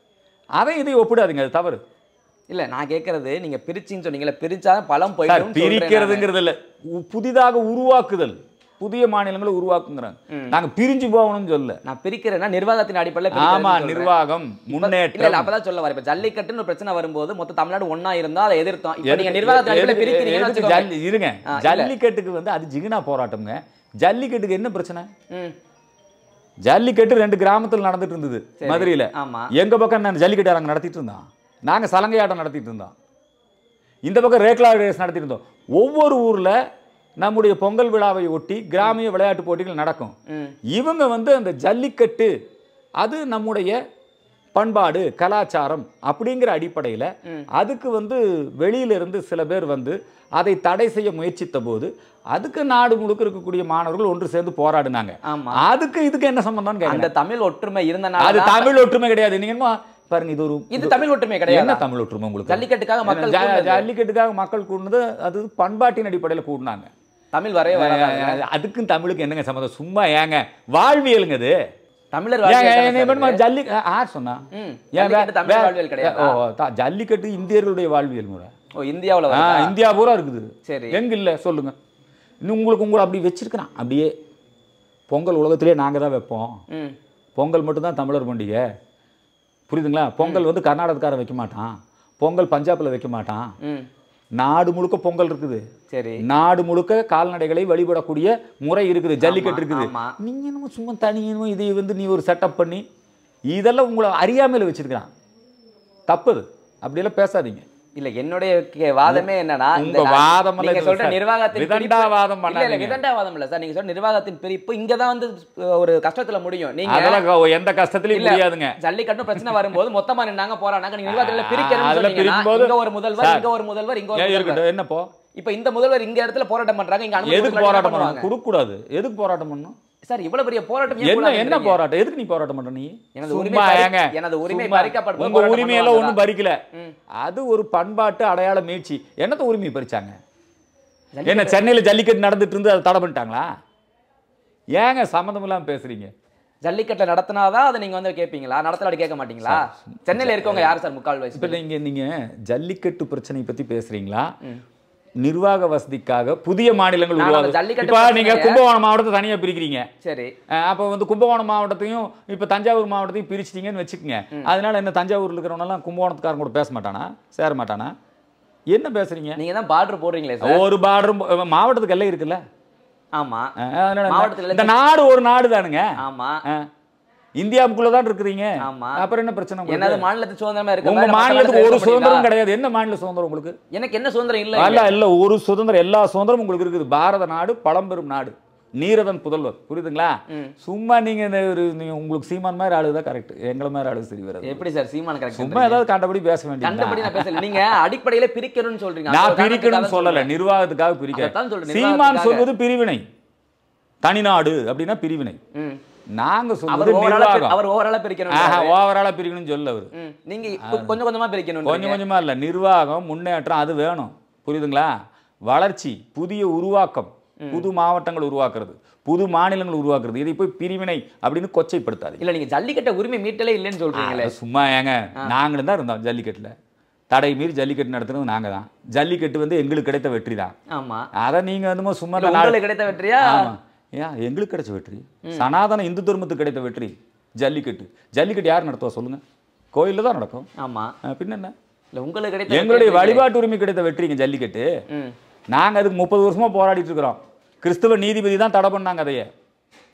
அதை இதை ஒப்பிடாதீங்க அது தவறு இல்ல நான் கேக்குறது நீங்க பிரிச்சின்னு சொன்னீங்கல்ல பிரிச்சா பலம் சார் போயிடும் பிரிக்கிறதுங்கிறது இல்ல உ- புதிதாக உருவாக்குதல் புதிய மாநிலங்களை உருவாக்குங்கிறாங்க நாங்க பிரிஞ்சு போகணும்னு சொல்ல நான் பிரிக்கிறேன்னா நிர்வாகத்தின் அடிப்படையில் பிரிக்கிறேன்னு ஆமா சொல்றேன். நிர்வாகம் இப்ப- இல்ல முன்னேற்றம் இல்ல அப்பதான் சொல்ல வரேன் இப்ப ஜல்லிக்கட்டுன்னு ஒரு பிரச்சனை வரும்போது மொத்த தமிழ்நாடு ஒண்ணா இருந்தா அதை எதிர்த்தோம் இப்ப நீங்க நிர்வாகத்தின் அடிப்படையில் எதுக்கு- பிரிக்கிறீங்கன்னு எதுக்கு வச்சுக்கோங்க. ஜல்லி- இருங்க ஆ, இல்ல. ஜல்லிக்கட்டுக்கு வந்து அது ஜிகினா போராட்டம்ங்க ஜல்லிக்கட்டுக்கு என்ன பிரச்சனை ம் ஜல்லிக்கட்டு ரெண்டு கிராமத்துல நடந்துட்டு இருந்தது மதுரையில ஆமா எங்க பக்கம் நான் ஜல்லிக்கட்டு அரங்கு நடத்திட்டு இருந்தோம் நாங்க சலங்கையாட்டம் நடத்திட்டு இருந்தோம் இந்த பக்கம் ரேக்லா ரேஸ் நடத்திட்டு இருந்தோம் ஒவ்வொரு ஊர்ல நம்முடைய பொங்கல் விழாவை ஒட்டி கிராமிய விளையாட்டு போட்டிகள் நடக்கும் ம் இவங்க வந்து அந்த ஜல்லிக்கட்டு அது நம்முடைய பண்பாடு கலாச்சாரம் அப்படிங்கிற அடிப்படையில் அதுக்கு வந்து வெளியில இருந்து சில பேர் வந்து அதை தடை செய்ய முயற்சித்த போது அதுக்கு நாடு முழுக்க இருக்கக்கூடிய மாணவர்கள் ஒன்று சேர்ந்து போராடினாங்க ஆமா அதுக்கு இதுக்கு என்ன சம்பந்தம்னு கேட்குறேன் அந்த தமிழ் ஒற்றுமை இருந்தனால அது தான் தமிழ் ஒற்றுமை கிடையாது நீங்க என்னமோ பாருங்க இது ஒரு இது தமிழ் ஒற்றுமை என்ன கிடையாது தமிழ் ஒற்றுமை உங்களுக்கு ஜல்லிக்கட்டுக்காக மக்கள் ஜ- கூடினது. ஜல்லிக்கட்டுக்காக மக்கள் கூடுனது அது பண்பாட்டின் அடிப்படையில் கூடினாங்க தமிழ் வரவே வராது அஹ் அதுக்கும் தமிழுக்கு என்னங்க சம்மந்தம் சும்மா ஏங்க வாழ்வியலுங்க அது தமிழர் ஏங்க, வாழ்க்கை என்ன பண்ணுமா, ஜல்லி அஹ், யார் சொன்னா ம். ஏன் ஜல்லிக்கட்டு வே- தமிழ் வே- வாழ்வியல் கிடையாதா? ஓ, த- ஜல்லிக்கட்டு இந்தியர்களுடைய வாழ்வியல் முறை ஓ இந்தியாவுல ஆ, வருதா? இந்தியா பூரா இருக்குது சரி எங்க இல்ல சொல்லுங்க இன்னும் உங்களுக்கு உங்களை அப்படி வச்சிருக்கிறான் அப்படியே பொங்கல் உலகத்திலே நாங்க தான் வைப்போம் ம் பொங்கல் மட்டும்தான் தமிழர் பண்டிகை புரியுதுங்களா பொங்கல் வந்து கர்நாடகக்காரன் வைக்க மாட்டான் பொங்கல் பஞ்சாப்ல வைக்க மாட்டான் ம் நாடு முழுக்க பொங்கல் இருக்குது சரி நாடு முழுக்க கால்நடைகளை வழிபடக்கூடிய முறை இருக்குது ஜல்லிக்கட்டு இருக்குது ஆமா. நீங்க என்னமோ சும்மா தனி என்னமோ இதை வந்து நீ ஒரு செட்டப் பண்ணி இதெல்லாம் உங்களை அறியாமையில வச்சிருக்கிறான் தப்புது அப்படியெல்லாம் பேசாதீங்க இல்ல என்னுடைய கே- வாதமே என்னன்னா இந்த உங்க நான்- வாதம் எல்லாம் நீங்க இல்ல சொல்ற சார். நிர்வாகத்தின் பிரிப்பு- விதண்டாவாதம் இல்ல இல்ல பண்ணாதீங்க. விதண்டாவாதம் இல்ல சார் நீங்க சொல்ற நிர்வாகத்தின் பிரிப்பு இங்க தான் வந்து அஹ், ஒரு கஷ்டத்துல முடியும் நீங்க அதெல்லாம் க- எந்த கஷ்டத்துலயும் இல்ல, முடியாதுங்க ஜல்லிக்கட்டு பிரச்சனை வரும்போது மொத்தமா நின்னாங்க போறாங்க நீங்க நிர்வாகத்துல ஆ, பிரிக்கணும்னு அதுல சொன்னீங்கன்னா பிரிக்கும்போது- இங்க ஒரு முதல்வர் சார், இங்க ஒரு முதல்வர் இங்க ஒரு ஏன் முதல்வர் இருக்கட்டும் என்னப்போ இப்ப இந்த முதல்வர் இங்க இடத்துல போராட்டம் பண்றாங்க இங்க அனுமதி எதுக்கு கொடுக்கலன்னா போராட்டம் என்ன பண்ணணும் கொடுக்க கூடாது எதுக்கு போராட்டம் பண்ணணும் சார் இவ்வளவு பெரிய போராட்டம் ஏன் என்ன என்ன கூடாதுன்றீங்க? போராட்டம் எதுக்கு நீ போராட்டம் பண்ற நீ எனது சும்மா உரிமை பறி- ஏங்க எனது உரிமை சும்மா. பறிக்கப்படும்போது உங்க போராட்டம் உரிமையெல்லாம் பண்ணுவாங்களா? ஒண்ணும் பறிக்கல ம். அது ஒரு பண்பாட்டு அடையாள மீட்சி என்னத்த உரிமை பறிச்சாங்க ஜல்லிக்கட்டு- என்ன சென்னையில ஜல்லிக்கட்டு நடந்துட்டு இருந்து அதை தடை பண்ணிட்டாங்களா ஏங்க சம்மந்தம் இல்லாம பேசுறீங்க ஜல்லிக்கட்டை நடத்தினாதான் அதை நீங்க வந்து கேட்பீங்களா நடத்தலாடி கேட்க மாட்டீங்களா சென்னையில இருக்கவங்க யாரு சார் முக்கால் வயசு இப்ப நீங்க நீங்க ஜல்லிக்கட்டு பிரச்சனை பத்தி பேசுறீங்களா நிர்வாக வசதிக்காக புதிய மாநிலங்கள் நான் அந்த உருவாகுது ஜல்லிக்கட்டு இப்ப நீங்க பிரச்சனைய- கும்பகோணம் மாவட்டத்தை தனியா பிரிக்கிறீங்க சரி அஹ் அப்போ வந்து கும்பகோணம் மாவட்டத்தையும் இப்போ தஞ்சாவூர் மாவட்டத்தையும் பிரிச்சிட்டீங்கன்னு வச்சுக்கோங்க அதனால என்ன தஞ்சாவூர்ல இருக்கிறவனெல்லாம் கும்பகோணத்துக்காரன் கூட பேச மாட்டானா சேர மாட்டானா என்ன பேசுறீங்க நீங்க தான் பார்டர் போடுறீங்களே சார் ஒரு பார்டரும் மாவட்டத்துக்கு எல்லாம் இருக்குல்ல ஆமா அஹ் அதனால என்ன? மாவட்டத்துல இந்த நாடு ஒரு நாடு தானுங்க ஆமா அஹ் இந்தியாவுக்குள்ள தான் இருக்கிறீங்க ஆமா. அப்புறம் என்ன பிரச்சனை உங்களுக்கு? என்னது மாநிலத்து சுதந்திரமா இருக்க உங்க மாதிரி மத்த மாநிலத்துக்கு மாநிலத்துல ஒரு இருக்க சுதந்திரம் முடியுதா? கிடையாது என்ன மாநில சுதந்திரம் உங்களுக்கு எனக்கு என்ன சுதந்திரம் இல்ல அல்ல இல்ல ஒரு சுதந்திரம் எல்லா சுதந்திரமும் உங்களுக்கு இருக்குது பாரத நாடு பழம்பெரும் நாடு நீரதன் புதல்வர் புரியுதுங்களா சும்மா நீங்க இந்த ஒரு நீங்க உங்களுக்கு சீமான் மாதிரி ஆளுதான் கரெக்ட் எங்களை மாதிரி ஆளு சரி வராது எப்படி சார் சீமான கரெக்ட் சும்மா ஏதாவது கண்டபடி பேச வேண்டியது கண்டபடி நான் பேசல நீங்க அடிப்படையில பிரிக்கணும்னு சொல்றீங்க நான் அந்த ஒரு பிரிக்கணும்னு காரணத்துக்காக சொல்லல சொல்றேன். நிர்வாகத்துக்காக பிரிக்க அதைத்தான் சொல்றேன், சீமான் நிர்வாகத்துக்காக. சொல்வது பிரிவினை தனிநாடு அப்படின்னா பிரிவினை ம். நாங்க அவர் சொல்வது ஓவராலா நிர்வாகம் அவர் ஓவராலா பிரிக்கணும் ஆஹா ஓவராலா பிரிக்கணும்னு சொல்ல அவரு ம். நீங்க கொ- கொஞ்சம் கொஞ்சமா பிரிக்கணும் கொஞ்சம் கொஞ்சமா இல்ல நிர்வாகம் முன்னேற்றம் அது வேணும் புரியுதுங்களா வளர்ச்சி புதிய உருவாக்கம் புது மாவட்டங்கள் உருவாக்குறது புது மாநிலங்கள் உருவாக்குறது இதை போய் பிரிவினை அப்படின்னு கொச்சைப்படுத்தாதீங்க இல்ல நீங்க ஜல்லிக்கட்ட உரிமை மீட்டலே இல்லைன்னு சொல்றீங்களே அது சும்மா ஏங்க நாங்களும் தான் இருந்தோம் ஜல்லிக்கட்டுல தடை மீறி ஜல்லிக்கட்டு நடத்துனது நாங்க தான் ஜல்லிக்கட்டு வந்து எங்களுக்கு கிடைத்த வெற்றி தான் ஆமா அதை நீங்க வந்து சும்மா இல்ல, இந்த நாடு- உங்களுக்கு கிடைத்த வெற்றியா ஆமா ஏன் எங்களுக்கு கிடைச்ச வெற்றி சனாதன இந்து தர்மத்துக்கு கிடைத்த வெற்றி ஜல்லிக்கட்டு ஜல்லிக்கட்டு யார் நடத்துவா சொல்லுங்க கோயில்ல தான் நடக்கும் ஆமா ஆ, பின்ன என்ன இல்ல உங்களுக்கு கிடைத்த எங்களுடைய வெற்றி வழிபாட்டு உரிமை கிடைத்த வெற்றிங்க ஜல்லிக்கட்டு ம். நாங்க அதுக்கு முப்பது வருஷமா போராடிட்டு இருக்கிறோம் கிறிஸ்துவ நீதிபதி தான் தடை பண்ணாங்க அதையே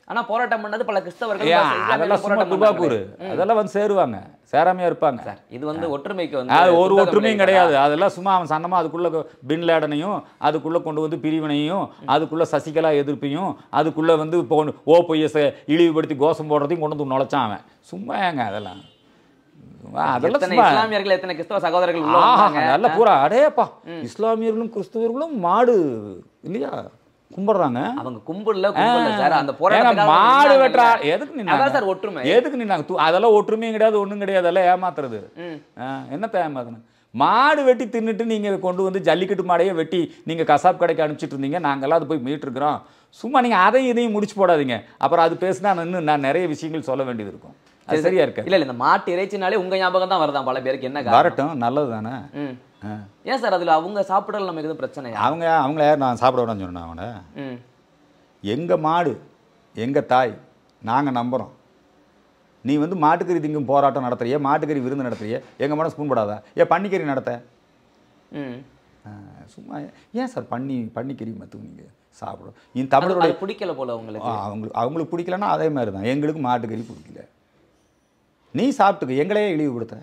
ஆனா போராட்டம் பண்ணது பல கிறிஸ்தவர்கள் ஏன், பல இஸ்லாமியர்கள் அதெல்லாம் சும்மா போராட்டம் துபாக்கூறு பண்ணாங்களே. அதெல்லாம் வந்து சேருவாங்க சேராமையா இருப்பாங்க சார் இது வந்து ஒற்றுமைக்கு வந்து அது ஒரு புத்தகம் ஒற்றுமையும் விளைவிக்கிறதா? கிடையாது அதெல்லாம் சும்மா அவன் சன்னமாக அதுக்குள்ள பின் லேடனையும் அதுக்குள்ள கொண்டு வந்து பிரிவினையும் அதுக்குள்ள சசிகலா எதிர்ப்பையும் அதுக்குள்ள வந்து இப்போ ஓ பொய்யஸை இழிவுபடுத்தி கோஷம் போடுறதையும் கொண்டு வந்து நுழைச்சான் அவன் சும்மா ஏங்க அதெல்லாம் சும்மா அதெல்லாம் எத்தனை சும்மா இஸ்லாமியர்கள் எத்தனை கிறிஸ்தவ சகோதரர்கள் உள்ள ஆஹா வந்தாங்க. நல்ல பூரா அடேப்பா இஸ்லாமியர்களும் கிறிஸ்தவர்களும் மாடு இல்லையா கும்பிடுறாங்க அவங்க கும்பல்ல கும்பல்ல சார் அந்த ஏங்க, போராட்டத்துக்காக மாடு நின்னாங்கல்ல. வெட்டுறா எதுக்கு அதான் நின்னாங்க சார் ஒற்றுமை எதுக்கு நின்னாங்க தூ- அதெல்லாம் ஒற்றுமையும் கிடையாது ஒண்ணும் கிடையாது அதெல்லாம் ஏமாத்துறது ம். ஆ, என்னத்த ஏமாத்தணும் மாடு வெட்டி தின்னுட்டு நீங்க கொண்டு வந்து ஜல்லிக்கட்டு மாடையே வெட்டி நீங்க கசாப் கடைக்கு அனுப்பிச்சிட்டு இருந்தீங்க நாங்கெல்லாம் அது போய் மீட்டிருக்கிறோம் சும்மா நீங்க அதையும் இதையும் முடிச்சு போடாதீங்க அப்புறம் அது பேசினா நான் இன்னும் நான் நிறைய விஷயங்கள் சொல்ல வேண்டியது இருக்கும் அது சரியா இருக்காது இல்ல இல்ல இந்த மாட்டு இறைச்சினாலே உங்க ஞாபகம் தான் வருதான் பல பேருக்கு என்ன காரணம்? வரட்டும் நல்லது தானே ம். ஏன் சார் அதுல அவங்க சாப்பிடல நமக்கு எதுவும் பிரச்சனையா அவங்க அவங்கள யார் நான் சாப்பிட விடணும்னு சொன்னேன் அவனை ம். எங்கள் மாடு எங்கள் தாய் நாங்கள் நம்புகிறோம் நீ வந்து மாட்டுக்கறி திங்கும் போராட்டம் நடத்துறிய மாட்டுக்கறி விருந்து நடத்துறிய எங்கள் மனம் ஸ்பூன் படாதா ஏன் பன்னிக்கறி நடத்த ம். ஆ, சும்மா ஏன் சார் பன்னி பன்னிக்கறி மத்து நீங்கள் சாப்பிடும் இந்த அது- தமிழருடைய அது பிடிக்கல போல உங்களுக்கு ஆ, அவங்களுக்கு அவங்களுக்கு பிடிக்கலன்னா அதே மாதிரி தான் எங்களுக்கு மாட்டுக்கறி பிடிக்கல நீ சாப்பிட்டுக்க எங்களையே இழிவுபடுத்த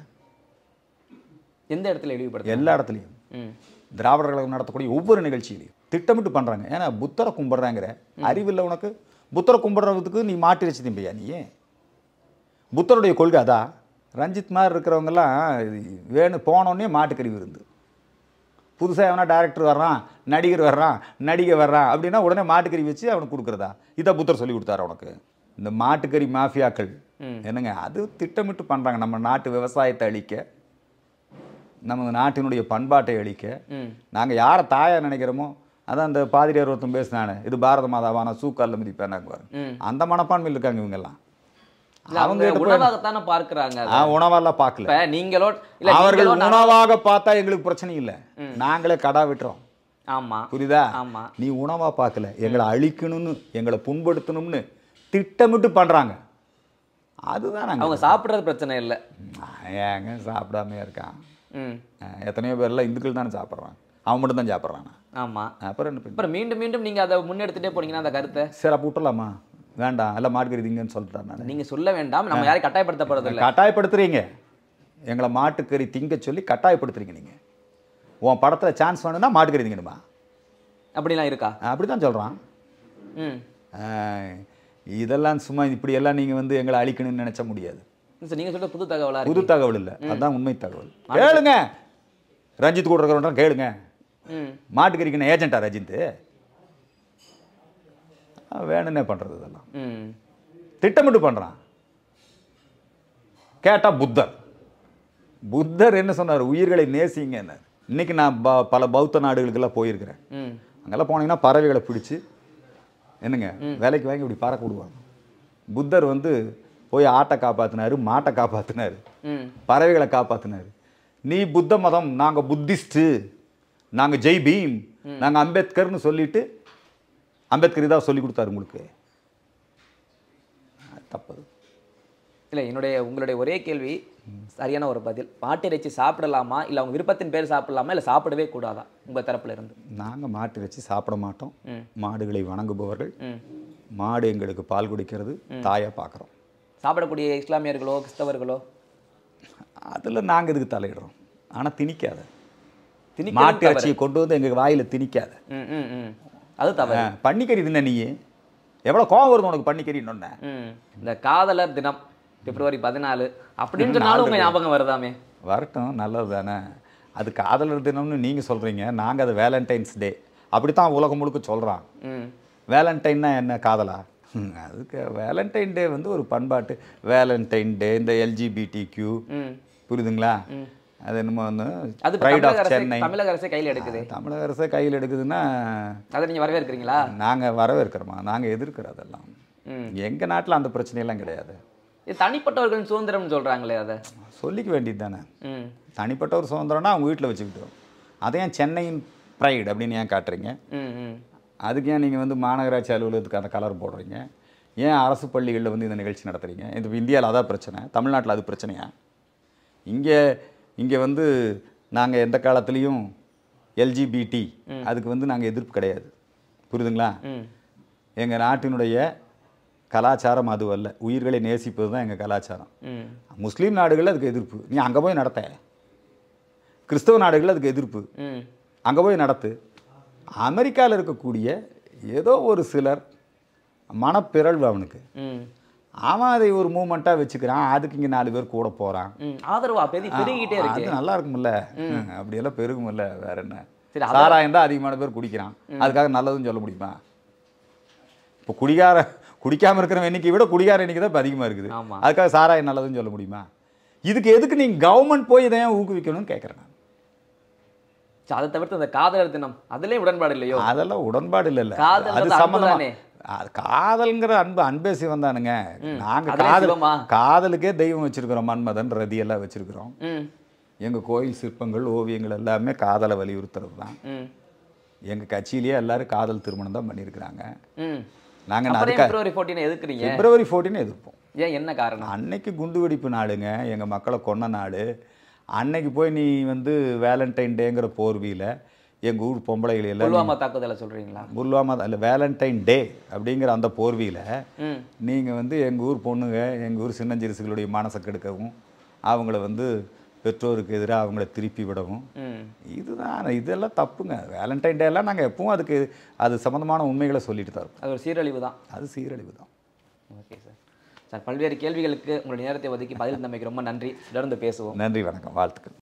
எந்த இடத்துல இழிவுபடுத்த எல்லா இடத்துலையும் ம். திராவிடர் கழகம் நடத்தக்கூடிய ஒவ்வொரு நிகழ்ச்சியிலையும் திட்டமிட்டு பண்ணுறாங்க ஏன்னா புத்தரை கும்பிட்றாங்கிற அறிவில்லை உனக்கு புத்தரை கும்பிட்றதுக்கு நீ மாட்டு வச்சு திம்பியா நீ புத்தருடைய கொள்கை அதான் ரஞ்சித் மாதிரி இருக்கிறவங்கெல்லாம் இது வேணும் போனோடனே மாட்டுக்கறி விருந்து புதுசாக எவனா டேரக்டர் வர்றான் நடிகர் வர்றான் நடிகை வர்றான் அப்படின்னா உடனே மாட்டுக்கறி வச்சு அவனுக்கு கொடுக்குறதா இதை புத்தர் சொல்லி கொடுத்தாரு உனக்கு இந்த மாட்டுக்கறி மாஃபியாக்கள் என்னங்க அது திட்டமிட்டு பண்ணுறாங்க நம்ம நாட்டு விவசாயத்தை அழிக்க நம்ம நாட்டினுடைய பண்பாட்டை அழிக்க ம். நாங்கள் யாரை தாயா நினைக்கிறோமோ அதான் அந்த பாதிரியார் ஒருத்தன் பேசினானே இது பாரத மாதாவா நான் சூக்காலில் மிதிப்பேன் ம். அந்த மனப்பான்மையில் இருக்காங்க இவங்கெல்லாம் இல்ல, அவங்க அவங்க கிட்ட போய் உணவாகத்தானே பார்க்கறாங்க அதை. ஆ, உணவெல்லாம் பார்க்கல இப்ப நீங்களோ இல்ல அவர்கள் நீங்களோ நானோ- உணவாக பார்த்தா எங்களுக்கு பிரச்சனை இல்லை நாங்களே கடா விட்டுறோம் ஆமா புரியுதா ஆமா நீ உணவா பார்க்கல எங்களை அழிக்கணும்னு எங்களை புண்படுத்தணும்னு திட்டமிட்டு பண்றாங்க அதுதான் நாங்க அவங்க சாப்பிடுறது பிரச்சனை இல்ல ஏங்க சாப்பிடாம இருக்கான் ம் அஹ் எத்தனையோ பேர்லாம் இந்துக்கள் தானே சாப்பிட்றான் அவன் மட்டும் தான் சாப்பிட்றான் ஆமா அப்புறம் என்ன பண்ண அப்புறம் மீண்டும் மீண்டும் நீங்க அதை முன்னெடுத்துட்டே போனீங்கன்னா அந்த கருத்தை சரி அப்போ விட்டுலாமா வேண்டாம் எல்லாம் மாட்டுக்கறிதிங்கன்னு சொல்லிட்டேன் நான் நீங்க சொல்ல வேண்டாம் நம்ம யாரையும் கட்டாயப்படுத்தப்படுறது இல்ல கட்டாயப்படுத்துறீங்க எங்களை மாட்டுக்கறி திங்க சொல்லி கட்டாயப்படுத்துறீங்க நீங்க உன் படத்துல சான்ஸ் வேணும்னா மாட்டுக்கறி திங்கணுமா அப்படிலாம் இருக்கா அப்படி தான் சொல்கிறான் ம் இதெல்லாம் சும்மா இப்படியெல்லாம் நீங்கள் வந்து எங்களை அழிக்கணும்னு நினைச்ச முடியாது சார் நீங்க சொல்ற புது தகவலா புது இருக்கு தகவல் இல்லை அதுதான் உண்மை தகவல் கேளுங்க ரஞ்சித் கூட இருக்கிறவன் கேளுங்க ம் மாட்டுக்கறிக்கு ஏஜென்ட்டா ரஜிந்த் வேணும்னே பண்ணுறது இதெல்லாம் ம் திட்டமிட்டு பண்ணுறான் கேட்டா புத்தர் புத்தர் என்ன சொன்னார் உயிர்களை நேசிங்க இன்னைக்கு நான் ப- பல பௌத்த நாடுகளுக்கெல்லாம் போயிருக்கிறேன் ம் அங்கெல்லாம் போனீங்கன்னா பறவைகளை பிடிச்சி என்னங்க வேலைக்கு வாங்கி இப்படி பறக்க விடுவாங்க புத்தர் வந்து போய் ஆட்டை காப்பாற்றினாரு மாட்டை காப்பாற்றினாரு ம் பறவைகளை காப்பாற்றினாரு நீ புத்த மதம் நாங்கள் புத்திஸ்ட்டு நாங்கள் ஜெய் பீம் நாங்கள் அம்பேத்கர்னு சொல்லிட்டு அம்பேத்கர் இதாக சொல்லி கொடுத்தாரு உங்களுக்கு அது தப்பு இல்லை என்னுடைய உங்களுடைய ஒரே கேள்வி சரியான ஒரு பதில் மாட்டிறைச்சி சாப்பிடலாமா இல்லை அவங்க விருப்பத்தின் பேர் சாப்பிடலாமா இல்லை சாப்பிடவே கூடாதா உங்க தரப்புல இருந்து நாங்கள் மாட்டு வச்சு சாப்பிட மாட்டோம் ம். மாடுகளை வணங்குபவர்கள் ம் மாடு எங்களுக்கு பால் குடிக்கிறது தாயை பார்க்குறோம் சாப்பிடக்கூடிய இஸ்லாமியர்களோ கிறிஸ்தவர்களோ அதில் நாங்கள் இதுக்கு தலையிடுறோம் ஆனால் திணிக்காத திணிக்கிறது மாட்டு இறைச்சியை கொண்டு வந்து எங்கள் வாயில் திணிக்காத ம் ம் ம் அது தவறு ஆ, பன்னிக்கறி தின்ன நீ எவ்வளோ கோவம் வருது உனக்கு பன்னிக்கறின்னு ம் இந்த காதலர் தினம் பிப்ரவரி பதினாலு அப்படின்னு சொன்னாலும் உங்க ஞாபகம் வருதாமே வரட்டும் நல்லது தானே அது காதலர் தினம்னு நீங்கள் சொல்கிறீங்க நாங்கள் அது வேலண்டைன்ஸ் டே அப்படித்தான் உலகம் முழுக்க சொல்கிறான் ம் வேலண்டைன்னா என்ன காதலா ஹம், அதுக்கு வேலண்டைன் டே வந்து ஒரு பண்பாட்டு வேலண்டைன் டே இந்த எல்ஜிபிடி கியூ ம் புரியுதுங்களா அது என்னமோ வந்து அது இப்ப ப்ரைட் தமிழக ஆஃப் அரசே சென்னை தமிழக அரசே கையில் எடுக்குது தமிழக அரசே கையில் எடுக்குதுன்னா அதை நீங்க வரவேற்கிறீங்களா நாங்கள் வரவேற்கிறோமா நாங்கள் எதிர்க்கிறோம் அதெல்லாம் ம் எங்கள் நாட்டில் அந்த பிரச்சனையெல்லாம் கிடையாது இது தனிப்பட்டவர்களின் சுதந்திரம்னு சொல்றாங்களே அதை சொல்லிக்க வேண்டியது தானே ம் தனிப்பட்ட ஒரு சுதந்திரம்னா அவங்க வீட்டில் வச்சுக்கிட்டோம் அதை ஏன் சென்னையின் ப்ரைடு அப்படின்னு ஏன் காட்டுறீங்க ம் ம் அதுக்கு ஏன் நீங்கள் வந்து மாநகராட்சி அலுவலகத்துக்கு அந்த கலர் போடுறீங்க ஏன் அரசு பள்ளிகளில் வந்து இந்த நிகழ்ச்சி நடத்துறீங்க இது இந்தியாவில் அதான் பிரச்சனை தமிழ்நாட்டில் அது பிரச்சனையா இங்கே இங்கே வந்து நாங்கள் எந்த காலத்துலேயும் எல்ஜிபிடி அதுக்கு வந்து நாங்கள் எதிர்ப்பு கிடையாது புரியுதுங்களா ம் எங்கள் நாட்டினுடைய கலாச்சாரம் அது அல்ல உயிர்களை நேசிப்பது தான் எங்கள் கலாச்சாரம் ம் முஸ்லீம் நாடுகளில் அதுக்கு எதிர்ப்பு நீ அங்கே போய் நடத்த கிறிஸ்தவ நாடுகளில் அதுக்கு எதிர்ப்பு ம் அங்கே போய் நடத்து அமெரிக்காவில் இருக்கக்கூடிய ஏதோ ஒரு சிலர் மனப்பிறழ்வு அவனுக்கு ம் அவன் அதை ஒரு மூமெண்ட்டாக வச்சுக்கிறான் அதுக்கு இங்கே நாலு பேர் கூட போகிறான் ம் ஆதரவா பெரிய பெருகிட்டே இருக்கு அது நல்லா இருக்கும்ல அப்படியெல்லாம் பெருகும்ல வேற என்ன சரி, சாராயம் தான் அதிகமான பேர் குடிக்கிறான் அதுக்காக நல்லதுன்னு சொல்ல முடியுமா இப்போ குடிகார குடிக்காம இருக்கிறவன் எண்ணிக்கை விட குடிகார எண்ணிக்கை தான் இப்போ அதிகமாக இருக்குது ஆமா. அதுக்காக சாராயம் நல்லதுன்னு சொல்ல முடியுமா இதுக்கு எதுக்கு நீங்க கவர்மெண்ட் போய் இதை ஏன் ஊக்குவிக்கணும்னு கேட்குறேன் நான். சரி, அதை தவிர்த்து அந்த காதலர் தினம் அதுலயும் உடன்பாடு இல்லையோ அதெல்லாம் உடன்பாடு இல்லைல்ல காதல் அது வந்து அன்பு சம்பந்தமா தானே? அது காதல்ங்கிற அன்பு அன்பே சிவம் தானுங்க நாங்க அதுலயே காதல் சிவமா? காதலுக்கே தெய்வம் வச்சிருக்கிறோம் மன்மதன் ரதி எல்லாம் வச்சிருக்கிறோம் ம் எங்க கோயில் சிற்பங்கள் ஓவியங்கள் எல்லாமே காதலை வலியுறுத்துறது தான் ம் எங்க கட்சியிலேயே எல்லாரும் காதல் திருமணம் தான் பண்ணியிருக்கிறாங்க ம் நாங்க அப்புறம் அதுக்கு பிப்ரவரி 14 எதுக்குறீங்க பிப்ரவரி 14 எதிர்ப்போம் ஏன் என்ன காரணம் அன்னைக்கு குண்டு வெடிப்பு நாளுங்க எங்க மக்களை கொன்ன நாள் அன்னைக்கு போய் நீ வந்து வேலண்டைன் டேங்கிற போர்வியில் எங்க ஊர் பொம்பளைகள் எல்லாம் புல்வாமா தாக்குதலை சொல்றீங்களா புல்வாமா அல்ல வேலண்டைன் டே அப்படிங்கிற அந்த போர்வியில் ம் நீங்கள் வந்து எங்கள் ஊர் பொண்ணுங்க எங்கள் ஊர் சின்னஞ்சிறுசுகளுடைய மனசை கெடுக்கவும் அவங்கள வந்து பெற்றோருக்கு எதிராக அவங்கள திருப்பி விடவும் ம் இதுதான் இதெல்லாம் தப்புங்க வேலண்டைன் டே எல்லாம் நாங்கள் எப்பவும் அதுக்கு அது சம்மந்தமான உண்மைகளை சொல்லிட்டு தான் இருப்போம் அது ஒரு சீரழிவு தான் அது சீரழிவு தான் ஓகே சார் சார் பல்வேறு கேள்விகளுக்கு உங்களுடைய நேரத்தை ஒதுக்கி பதில் தந்தமைக்கு ரொம்ப நன்றி தொடர்ந்து பேசுவோம் நன்றி வணக்கம் வாழ்த்துக்கள்